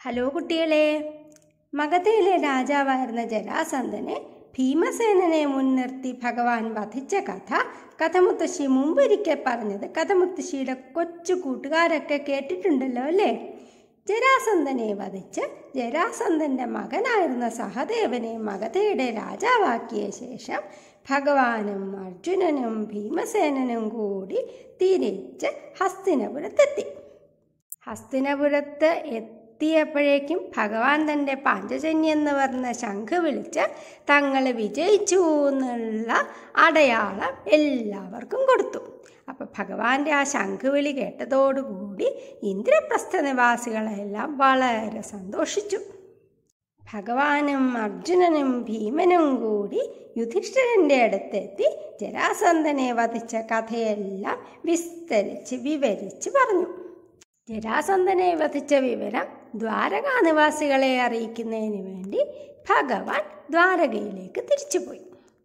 hello കുട്ടികളെ മഗധയിലെ രാജാവായിരുന്ന ജരാസന്ധനെ ഭീമസേനനെ മുൻനിർത്തി ഭഗവാൻ വധിച്ച കഥ കഥമുത്തശ്ശി മുമ്പൊരിക്കൽ പറഞ്ഞത് കഥമുത്തശ്ശിയുടെ കൊച്ചു കൂട്ടുകാരൊക്കെ കേട്ടിട്ടുണ്ടല്ലോ അല്ലേ ജരാസന്ധനെ വധിച്ച് ജരാസന്ധന്റെ മകനായിരുന്ന സഹദേവനെ മഗധയുടെ രാജാവാക്കിയ ശേഷം ഭഗവാനും അർജുനനും ഭീമസേനനും കൂടി തിരിച്ച് ഹസ്തിനപുരത്തെത്തി ഹസ്തിനപുരത്ത് എത്തിയപ്പോഴേക്കും ഭഗവാൻ തൻ്റെ പാഞ്ചജന്യം എന്ന് പറഞ്ഞ ശംഖ് വിളിച്ച് തങ്ങൾ വിജയിച്ചു എന്നുള്ള അടയാളം എല്ലാവർക്കും കൊടുത്തു അപ്പം ഭഗവാന്റെ ആ ശംഖ് വിളി കേട്ടതോടുകൂടി ഇന്ദ്രപ്രസ്ഥ നിവാസികളെല്ലാം വളരെ സന്തോഷിച്ചു ഭഗവാനും അർജുനനും ഭീമനും കൂടി യുധിഷ്ഠിരന്റെ അടുത്തെത്തി ജരാസന്ധനെ വധിച്ച കഥയെല്ലാം വിസ്തരിച്ച് വിവരിച്ച് പറഞ്ഞു ജരാസന്ധനെ വധിച്ച വിവരം ദ്വാരകാ നിവാസികളെ അറിയിക്കുന്നതിന് വേണ്ടി ഭഗവാൻ ദ്വാരകയിലേക്ക് തിരിച്ചുപോയി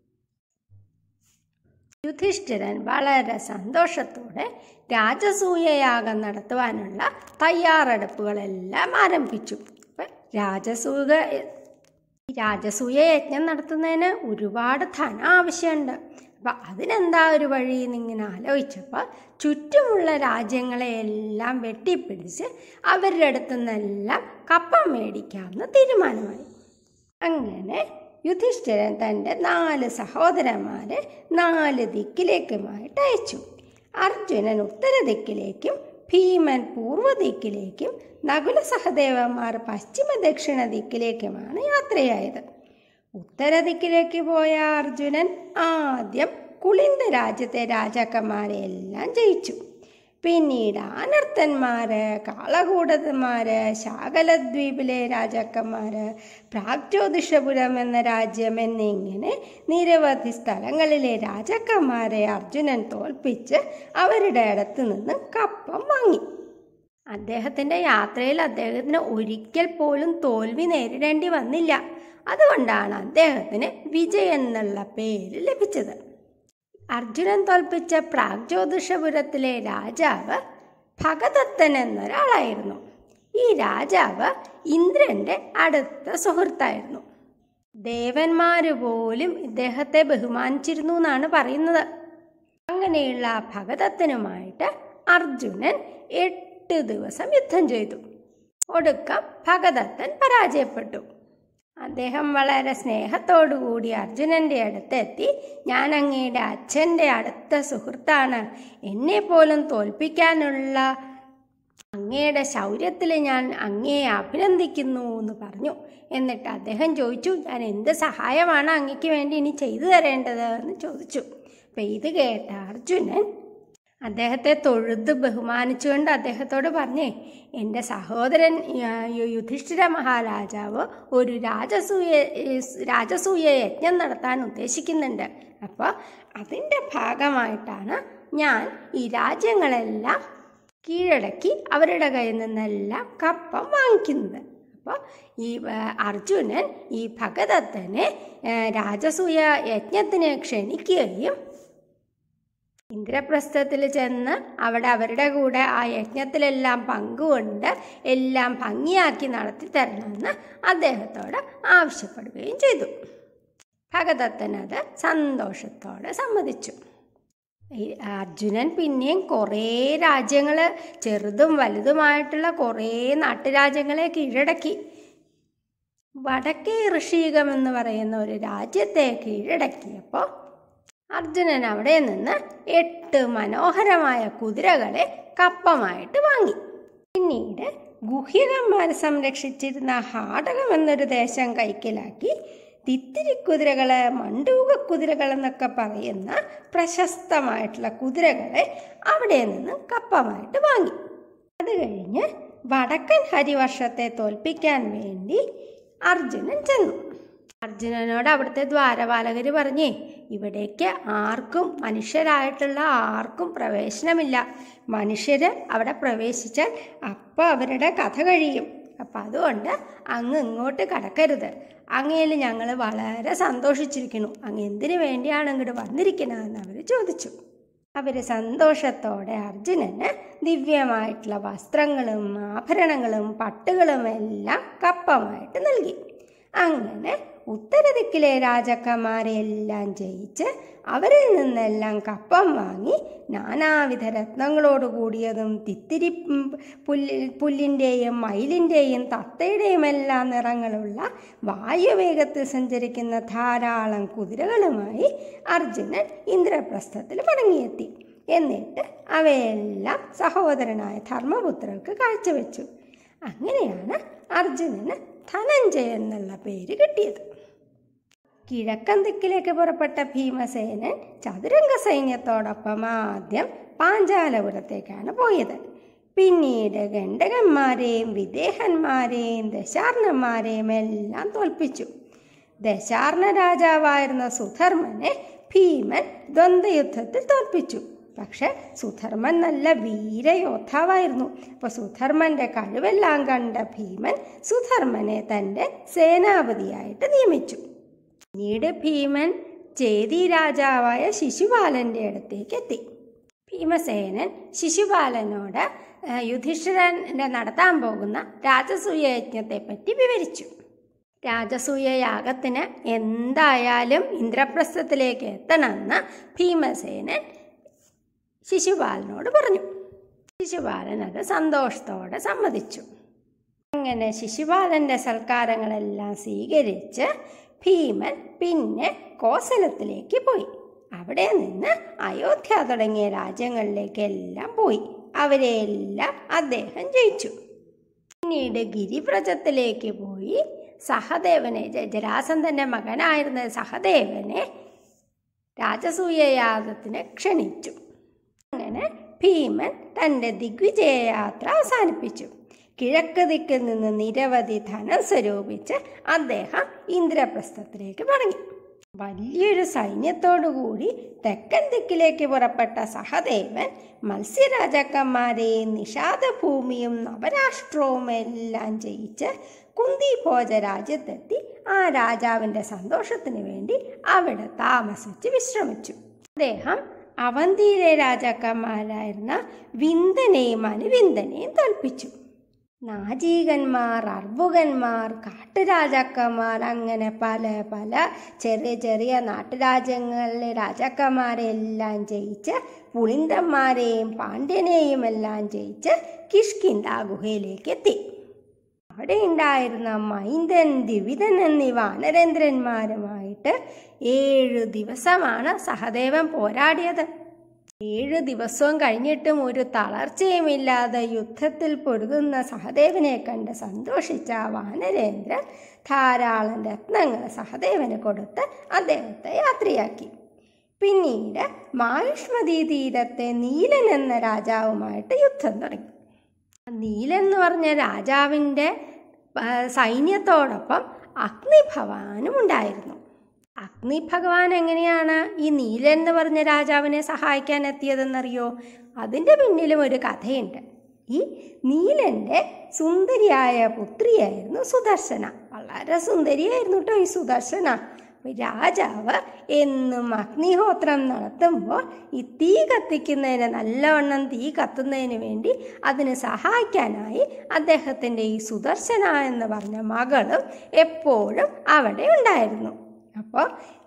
യുധിഷ്ഠിരൻ വളരെ സന്തോഷത്തോടെ രാജസൂയയാഗം നടത്തുവാനുള്ള തയ്യാറെടുപ്പുകളെല്ലാം ആരംഭിച്ചു അപ്പം രാജസൂയ രാജസൂയ യജ്ഞം നടത്തുന്നതിന് ഒരുപാട് ധനം ആവശ്യമുണ്ട് അപ്പം അതിനെന്താ ഒരു വഴി എന്നിങ്ങനെ ആലോചിച്ചപ്പോൾ ചുറ്റുമുള്ള രാജ്യങ്ങളെയെല്ലാം വെട്ടിപ്പിടിച്ച് അവരുടെ അടുത്തു നിന്നെല്ലാം കപ്പം മേടിക്കാമെന്ന് തീരുമാനമായി അങ്ങനെ യുധിഷ്ഠിരൻ തൻ്റെ നാല് സഹോദരന്മാരെ നാല് ദിക്കിലേക്കുമായിട്ട് അയച്ചു അർജുനൻ ഉത്തര ദിക്കിലേക്കും ഭീമൻ പൂർവ്വ ദിക്കിലേക്കും നകുല സഹദേവന്മാർ പശ്ചിമ ദക്ഷിണ ദിക്കിലേക്കുമാണ് യാത്രയായത് ഉത്തര ദിക്കിലേക്ക് പോയ അർജുനൻ ആദ്യം കുളിന്ത രാജ്യത്തെ രാജാക്കന്മാരെ എല്ലാം ജയിച്ചു പിന്നീട് അനർത്ഥന്മാര് കാളകൂടന്മാര് ശാകലദ്വീപിലെ രാജാക്കന്മാര് പ്രാഗ്ജ്യോതിഷപുരം എന്ന രാജ്യം എന്നിങ്ങനെ നിരവധി സ്ഥലങ്ങളിലെ രാജാക്കന്മാരെ അർജുനൻ തോൽപ്പിച്ച് അവരുടെ അടുത്ത് നിന്ന് കപ്പം വാങ്ങി അദ്ദേഹത്തിൻ്റെ യാത്രയിൽ അദ്ദേഹത്തിന് ഒരിക്കൽ പോലും തോൽവി നേരിടേണ്ടി വന്നില്ല അതുകൊണ്ടാണ് അദ്ദേഹത്തിന് വിജയൻ എന്നുള്ള പേര് ലഭിച്ചത് അർജുനൻ തോൽപ്പിച്ച പ്രാഗ്ജ്യോതിഷപുരത്തിലെ രാജാവ് ഭഗദത്തൻ എന്നൊരാളായിരുന്നു ഈ രാജാവ് ഇന്ദ്രന്റെ അടുത്ത സുഹൃത്തായിരുന്നു ദേവന്മാര് പോലും ഇദ്ദേഹത്തെ ബഹുമാനിച്ചിരുന്നു എന്നാണ് പറയുന്നത് അങ്ങനെയുള്ള ഭഗദത്തനുമായിട്ട് അർജുനൻ എട്ട് ദിവസം യുദ്ധം ചെയ്തു ഒടുക്കം ഭഗദത്തൻ പരാജയപ്പെട്ടു അദ്ദേഹം വളരെ സ്നേഹത്തോടുകൂടി അർജുനന്റെ അടുത്തെത്തി ഞാൻ അങ്ങയുടെ അച്ഛൻ്റെ അടുത്ത സുഹൃത്താണ് എന്നെ പോലും തോൽപ്പിക്കാനുള്ള അങ്ങയുടെ ശൗര്യത്തിൽ ഞാൻ അങ്ങയെ അഭിനന്ദിക്കുന്നു എന്ന് പറഞ്ഞു എന്നിട്ട് അദ്ദേഹം ചോദിച്ചു ഞാൻ എന്ത് സഹായമാണ് അങ്ങയ്ക്ക് വേണ്ടി ഇനി ചെയ്തു തരേണ്ടത് എന്ന് ചോദിച്ചു അപ്പം ഇത് കേട്ട അർജുനൻ അദ്ദേഹത്തെ തൊഴുത് ബഹുമാനിച്ചുകൊണ്ട് അദ്ദേഹത്തോട് പറഞ്ഞേ എൻ്റെ സഹോദരൻ യുധിഷ്ഠിര മഹാരാജാവ് ഒരു രാജസൂയ രാജസൂയ യജ്ഞം നടത്താൻ ഉദ്ദേശിക്കുന്നുണ്ട് അപ്പോൾ അതിൻ്റെ ഭാഗമായിട്ടാണ് ഞാൻ ഈ രാജ്യങ്ങളെല്ലാം കീഴടക്കി അവരുടെ കയ്യിൽ നിന്നെല്ലാം കപ്പം വാങ്ങിക്കുന്നത് അപ്പോൾ ഈ അർജുനൻ ഈ ഭഗദത്തനെ രാജസൂയ യജ്ഞത്തിന് ക്ഷണിക്കുകയും ഇന്ദ്രപ്രസ്ഥത്തിൽ ചെന്ന് അവിടെ അവരുടെ കൂടെ ആ യജ്ഞത്തിലെല്ലാം പങ്കുകൊണ്ട് എല്ലാം ഭംഗിയാക്കി നടത്തി തരണമെന്ന് അദ്ദേഹത്തോട് ആവശ്യപ്പെടുകയും ചെയ്തു ഭഗദത്തൻ അത് സന്തോഷത്തോടെ സമ്മതിച്ചു അർജുനൻ പിന്നെയും കുറേ രാജ്യങ്ങൾ ചെറുതും വലുതുമായിട്ടുള്ള കുറേ നാട്ടുരാജ്യങ്ങളെ കീഴടക്കി വടക്കേ ഋഷീകം എന്ന് പറയുന്ന ഒരു രാജ്യത്തെ കീഴടക്കിയപ്പോൾ അർജുനൻ അവിടെ നിന്ന് എട്ട് മനോഹരമായ കുതിരകളെ കപ്പമായിട്ട് വാങ്ങി പിന്നീട് ഗുഹ്യകന്മാർ സംരക്ഷിച്ചിരുന്ന ഹാടകം എന്നൊരു ദേശം കൈക്കലാക്കി തിത്തിരി കുതിരകള് മണ്ടൂക കുതിരകൾ എന്നൊക്കെ പറയുന്ന പ്രശസ്തമായിട്ടുള്ള കുതിരകളെ അവിടെ നിന്ന് കപ്പമായിട്ട് വാങ്ങി അത് കഴിഞ്ഞ് വടക്കൻ ഹരിവർഷത്തെ തോൽപ്പിക്കാൻ വേണ്ടി അർജുനൻ ചെന്നു അർജുനനോട് അവിടുത്തെ ദ്വാരപാലകർ പറഞ്ഞേ ഇവിടേക്ക് ആർക്കും മനുഷ്യരായിട്ടുള്ള ആർക്കും പ്രവേശനമില്ല മനുഷ്യർ അവിടെ പ്രവേശിച്ചാൽ അപ്പം അവരുടെ കഥ കഴിയും അപ്പം അതുകൊണ്ട് അങ്ങ് ഇങ്ങോട്ട് കടക്കരുത് അങ്ങയിൽ ഞങ്ങൾ വളരെ സന്തോഷിച്ചിരിക്കുന്നു അങ്ങ് എന്തിനു വേണ്ടിയാണ് ഇങ്ങോട്ട് വന്നിരിക്കുന്നതെന്ന് അവർ ചോദിച്ചു അവർ സന്തോഷത്തോടെ അർജുനന് ദിവ്യമായിട്ടുള്ള വസ്ത്രങ്ങളും ആഭരണങ്ങളും പട്ടുകളും എല്ലാം കപ്പമായിട്ട് നൽകി അങ്ങനെ ഉത്തരദിക്കിലെ രാജാക്കന്മാരെ എല്ലാം ജയിച്ച് അവരിൽ നിന്നെല്ലാം കപ്പം വാങ്ങി നാനാവിധ രത്നങ്ങളോട് കൂടിയതും തിത്തിരി പുല്ല് പുല്ലിൻ്റെയും മയിലിൻ്റെയും തത്തയുടെയും എല്ലാം നിറങ്ങളുള്ള വായുവേഗത്തിൽ സഞ്ചരിക്കുന്ന ധാരാളം കുതിരകളുമായി അർജുനൻ ഇന്ദ്രപ്രസ്ഥത്തിൽ മടങ്ങിയെത്തി എന്നിട്ട് അവയെല്ലാം സഹോദരനായ ധർമ്മപുത്രർക്ക് കാഴ്ചവെച്ചു അങ്ങനെയാണ് അർജുനന് ധനഞ്ജയൻ എന്നുള്ള പേര് കിട്ടിയത് കിഴക്കൻ ദിക്കിലേക്ക് പുറപ്പെട്ട ഭീമസേനൻ ചതുരംഗ സൈന്യത്തോടൊപ്പം ആദ്യം പാഞ്ചാലപുരത്തേക്കാണ് പോയത് പിന്നീട് ഗണ്ഡകന്മാരെയും വിദേഹന്മാരെയും ദശാർണന്മാരെയും എല്ലാം തോൽപ്പിച്ചു ദശാർണ രാജാവായിരുന്ന സുധർമ്മനെ ഭീമൻ ദ്വന്ദ്വയുദ്ധത്തിൽ തോൽപ്പിച്ചു പക്ഷെ സുധർമ്മൻ നല്ല വീരയോദ്ധാവായിരുന്നു അപ്പോൾ സുധർമ്മന്റെ കഴിവെല്ലാം കണ്ട ഭീമൻ സുധർമ്മനെ തൻ്റെ സേനാപതിയായിട്ട് നിയമിച്ചു പിന്നീട് ഭീമൻ ചേതി രാജാവായ ശിശുപാലന്റെ അടുത്തേക്ക് എത്തി ഭീമസേനൻ ശിശുപാലനോട് ആ, യുധിഷ്ഠിരന്റെ നടത്താൻ പോകുന്ന രാജസൂയ യജ്ഞത്തെപ്പറ്റി വിവരിച്ചു രാജസൂയ യാഗത്തിന് എന്തായാലും ഇന്ദ്രപ്രസ്ഥത്തിലേക്ക് എത്തണമെന്ന് ഭീമസേനൻ ശിശുപാലനോട് പറഞ്ഞു ശിശുപാലൻ അത് സന്തോഷത്തോടെ സമ്മതിച്ചു അങ്ങനെ ശിശുപാലന്റെ സൽക്കാരങ്ങളെല്ലാം സ്വീകരിച്ച് ഭീമൻ പിന്നെ കോസലത്തിലേക്ക് പോയി അവിടെ നിന്ന് അയോധ്യ തുടങ്ങിയ രാജ്യങ്ങളിലേക്കെല്ലാം പോയി അവരെയെല്ലാം അദ്ദേഹം ജയിച്ചു പിന്നീട് ഗിരിവ്രജത്തിലേക്ക് പോയി സഹദേവനെ ജ- ജരാസന്ധന്റെ മകനായിരുന്ന സഹദേവനെ രാജസൂയ യാഗത്തിന് ക്ഷണിച്ചു അങ്ങനെ ഭീമൻ തൻ്റെ ദിഗ്വിജയയാത്ര അവസാനിപ്പിച്ചു കിഴക്ക് ദിക്കിൽ നിന്ന് നിരവധി ധനം സ്വരൂപിച്ച് അദ്ദേഹം ഇന്ദ്രപ്രസ്ഥത്തിലേക്ക് മടങ്ങി വലിയൊരു സൈന്യത്തോടുകൂടി തെക്കൻ ദിക്കിലേക്ക് പുറപ്പെട്ട സഹദേവൻ മത്സ്യരാജാക്കന്മാരെയും നിഷാദഭൂമിയും നവരാഷ്ട്രവും എല്ലാം ജയിച്ച് കുന്തിഭോജ രാജ്യത്തെത്തി ആ രാജാവിൻ്റെ സന്തോഷത്തിന് വേണ്ടി അവിടെ താമസിച്ച് വിശ്രമിച്ചു അദ്ദേഹം അവന്തിയിലെ രാജാക്കന്മാരായിരുന്ന വിന്ദനെയും അനുവിന്ദനെയും തോൽപ്പിച്ചു നാജീകന്മാർ അർബുകന്മാർ കാട്ടുരാജാക്കന്മാർ അങ്ങനെ പല പല ചെറിയ ചെറിയ നാട്ടുരാജ്യങ്ങളിലെ രാജാക്കന്മാരെ എല്ലാം ജയിച്ച് പുളിന്തന്മാരെയും പാണ്ഡ്യനെയും എല്ലാം ജയിച്ച് കിഷ്കിന്ദ ഗുഹയിലേക്ക് എത്തി അവിടെ ഉണ്ടായിരുന്ന മൈന്ദൻ ദ്വിവിധൻ എന്നീ വാനരേന്ദ്രന്മാരുമായിട്ട് ഏഴു ദിവസമാണ് സഹദേവൻ പോരാടിയത് ഏഴു ദിവസവും കഴിഞ്ഞിട്ടും ഒരു തളർച്ചയുമില്ലാതെ യുദ്ധത്തിൽ പൊരുതുന്ന സഹദേവനെ കണ്ട് സന്തോഷിച്ച ആ വാനരേന്ദ്രൻ ധാരാളം രത്നങ്ങൾ സഹദേവന് കൊടുത്ത് അദ്ദേഹത്തെ യാത്രയാക്കി പിന്നീട് മായുഷ്മതി തീരത്തെ നീലൻ എന്ന രാജാവുമായിട്ട് യുദ്ധം തുടങ്ങി നീലൻ എന്ന് പറഞ്ഞ രാജാവിൻ്റെ ആ, സൈന്യത്തോടൊപ്പം അഗ്നിഭവാനും ഉണ്ടായിരുന്നു അഗ്നി ഭഗവാൻ എങ്ങനെയാണ് ഈ നീലൻ എന്ന് പറഞ്ഞ രാജാവിനെ സഹായിക്കാൻ എത്തിയതെന്നറിയോ അതിൻ്റെ പിന്നിലും ഒരു കഥയുണ്ട് ഈ നീലൻ്റെ സുന്ദരിയായ പുത്രിയായിരുന്നു സുദർശന വളരെ സുന്ദരിയായിരുന്നു കേട്ടോ ഈ സുദർശന അപ്പൊ രാജാവ് എന്നും അഗ്നിഹോത്രം നടത്തുമ്പോൾ ഈ തീ കത്തിക്കുന്നതിന് നല്ലവണ്ണം തീ കത്തുന്നതിന് വേണ്ടി അതിന് സഹായിക്കാനായി അദ്ദേഹത്തിൻ്റെ ഈ സുദർശന എന്ന് പറഞ്ഞ മകളും എപ്പോഴും അവിടെ ഉണ്ടായിരുന്നു അപ്പോൾ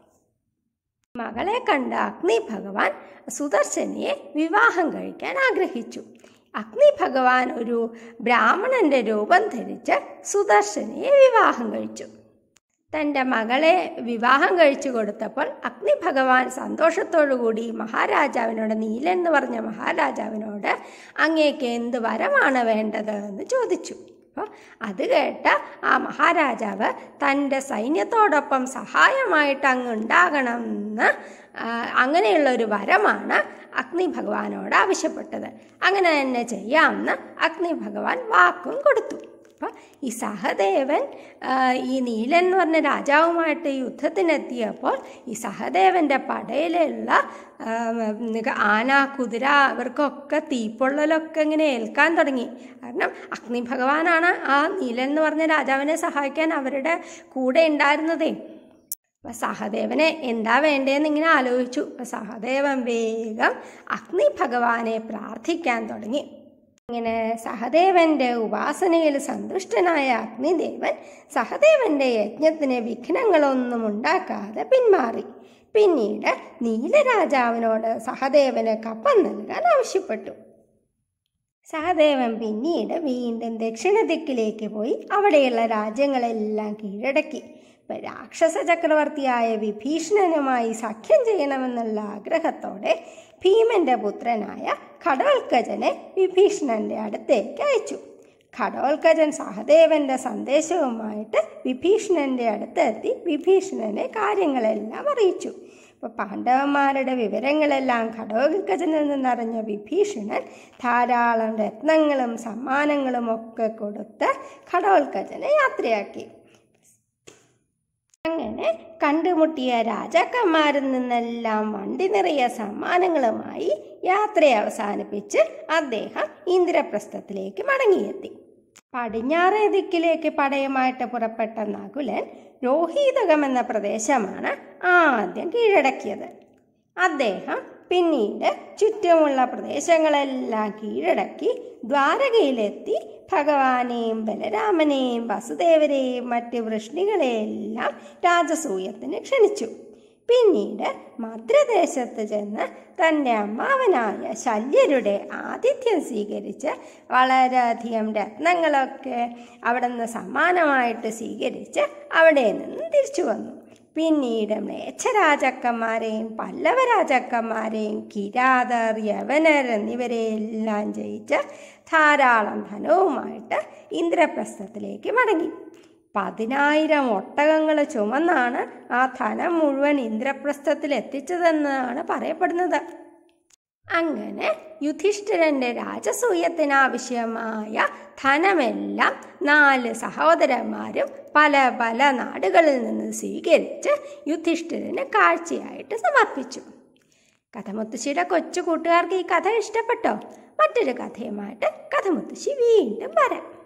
മകളെ കണ്ട അഗ്നി ഭഗവാൻ സുദർശനയെ വിവാഹം കഴിക്കാൻ ആഗ്രഹിച്ചു അഗ്നി ഭഗവാൻ ഒരു ബ്രാഹ്മണന്റെ രൂപം ധരിച്ച് സുദർശനയെ വിവാഹം കഴിച്ചു തൻ്റെ മകളെ വിവാഹം കഴിച്ചു കൊടുത്തപ്പോൾ അഗ്നി ഭഗവാൻ സന്തോഷത്തോടുകൂടി മഹാരാജാവിനോട് നീലൻ എന്ന് പറഞ്ഞ മഹാരാജാവിനോട് അങ്ങേക്ക് എന്ത് വരമാണ് വേണ്ടത് എന്ന് ചോദിച്ചു അപ്പോൾ അത് കേട്ട ആ മഹാരാജാവ് തൻ്റെ സൈന്യത്തോടൊപ്പം സഹായമായിട്ട് അങ്ങ് ഉണ്ടാകണം എന്ന് ആ, അങ്ങനെയുള്ള ഒരു വരമാണ് അഗ്നി ഭഗവാനോട് ആവശ്യപ്പെട്ടത് അങ്ങനെ തന്നെ ചെയ്യാമെന്ന് അഗ്നി ഭഗവാൻ വാക്കും കൊടുത്തു അപ്പം ഈ സഹദേവൻ ആ, ഈ നീലൻ എന്ന് പറഞ്ഞ രാജാവുമായിട്ട് യുദ്ധത്തിനെത്തിയപ്പോൾ ഈ സഹദേവൻ്റെ പടയിലുള്ള ആ, നിക- ആന കുതിര അവർക്കൊക്കെ തീപ്പൊള്ളലൊക്കെ ഇങ്ങനെ ഏൽക്കാൻ തുടങ്ങി കാരണം അഗ്നി ഭഗവാനാണ് ആ നീലൻ എന്ന് പറഞ്ഞ രാജാവിനെ സഹായിക്കാൻ അവരുടെ കൂടെ ഉണ്ടായിരുന്നതേ അപ്പം സഹദേവനെ എന്താ വേണ്ടതെന്ന് ഇങ്ങനെ ആലോചിച്ചു അപ്പം സഹദേവൻ വേഗം അഗ്നി ഭഗവാനെ പ്രാർത്ഥിക്കാൻ തുടങ്ങി ഇങ്ങനെ സഹദേവന്റെ ഉപാസനയിൽ സന്തുഷ്ടനായ അഗ്നിദേവൻ സഹദേവന്റെ യജ്ഞത്തിന് വിഘ്നങ്ങളൊന്നും ഉണ്ടാക്കാതെ പിന്മാറി പിന്നീട് നീലരാജാവിനോട് സഹദേവന് കപ്പം നൽകാൻ ആവശ്യപ്പെട്ടു സഹദേവൻ പിന്നീട് വീണ്ടും ദക്ഷിണ ദിക്കിലേക്ക് പോയി അവിടെയുള്ള രാജ്യങ്ങളെല്ലാം കീഴടക്കി ഇപ്പം രാക്ഷസ ചക്രവർത്തിയായ വിഭീഷണനുമായി സഖ്യം ചെയ്യണമെന്നുള്ള ആഗ്രഹത്തോടെ ഭീമന്റെ പുത്രനായ ഘടോൽക്കജനെ വിഭീഷണന്റെ അടുത്തേക്ക് അയച്ചു ഘടോൽക്കജൻ സഹദേവന്റെ സന്ദേശവുമായിട്ട് വിഭീഷണന്റെ അടുത്തെത്തി വിഭീഷണനെ കാര്യങ്ങളെല്ലാം അറിയിച്ചു അപ്പോൾ പാണ്ഡവന്മാരുടെ വിവരങ്ങളെല്ലാം ഘടോൽക്കജനിൽ നിന്നറിഞ്ഞ വിഭീഷണൻ ധാരാളം രത്നങ്ങളും സമ്മാനങ്ങളും ഒക്കെ കൊടുത്ത് ഘടോൽക്കജനെ യാത്രയാക്കി അങ്ങനെ കണ്ടുമുട്ടിയ രാജാക്കന്മാരിൽ നിന്നെല്ലാം വണ്ടി നിറയെ സമ്മാനങ്ങളുമായി യാത്ര അവസാനിപ്പിച്ച് അദ്ദേഹം ഇന്ദ്രപ്രസ്ഥത്തിലേക്ക് മടങ്ങിയെത്തി പടിഞ്ഞാറേ ദിക്കിലേക്ക് പടയുമായിട്ട് പുറപ്പെട്ട നകുലൻ രോഹിതകം എന്ന പ്രദേശമാണ് ആദ്യം കീഴടക്കിയത് അദ്ദേഹം പിന്നീട് ചുറ്റുമുള്ള പ്രദേശങ്ങളെല്ലാം കീഴടക്കി ദ്വാരകയിലെത്തി ഭഗവാനെയും ബലരാമനെയും വസുദേവരെയും മറ്റ് വൃഷ്ണികളെയെല്ലാം രാജസൂയത്തിന് ക്ഷണിച്ചു പിന്നീട് മദ്രദേശത്ത് ചെന്ന് തൻ്റെ അമ്മാവനായ ശല്യരുടെ ആതിഥ്യം സ്വീകരിച്ച് വളരെയധികം രത്നങ്ങളൊക്കെ അവിടെ നിന്ന് സമ്മാനമായിട്ട് സ്വീകരിച്ച് അവിടെ നിന്ന് തിരിച്ചു വന്നു പിന്നീട് മ്ലേച്ഛ രാജാക്കന്മാരെയും പല്ലവ രാജാക്കന്മാരെയും കിരാതർ യവനർ എന്നിവരെയെല്ലാം ജയിച്ച് ധാരാളം ധനവുമായിട്ട് ഇന്ദ്രപ്രസ്ഥത്തിലേക്ക് മടങ്ങി പതിനായിരം ഒട്ടകങ്ങൾ ചുമന്നാണ് ആ ധനം മുഴുവൻ ഇന്ദ്രപ്രസ്ഥത്തിൽ എത്തിച്ചതെന്നാണ് പറയപ്പെടുന്നത് അങ്ങനെ യുധിഷ്ഠിരന്റെ രാജസൂയത്തിനാവശ്യമായ ധനമെല്ലാം നാല് സഹോദരന്മാരും പല പല നാടുകളിൽ നിന്ന് സ്വീകരിച്ച് യുധിഷ്ഠിരന് കാഴ്ചയായിട്ട് സമർപ്പിച്ചു കഥമുത്തശ്ശിയുടെ കൊച്ചു കൂട്ടുകാർക്ക് ഈ കഥ ഇഷ്ടപ്പെട്ടോ മറ്റൊരു കഥയുമായിട്ട് കഥമുത്തശ്ശി വീണ്ടും വരാം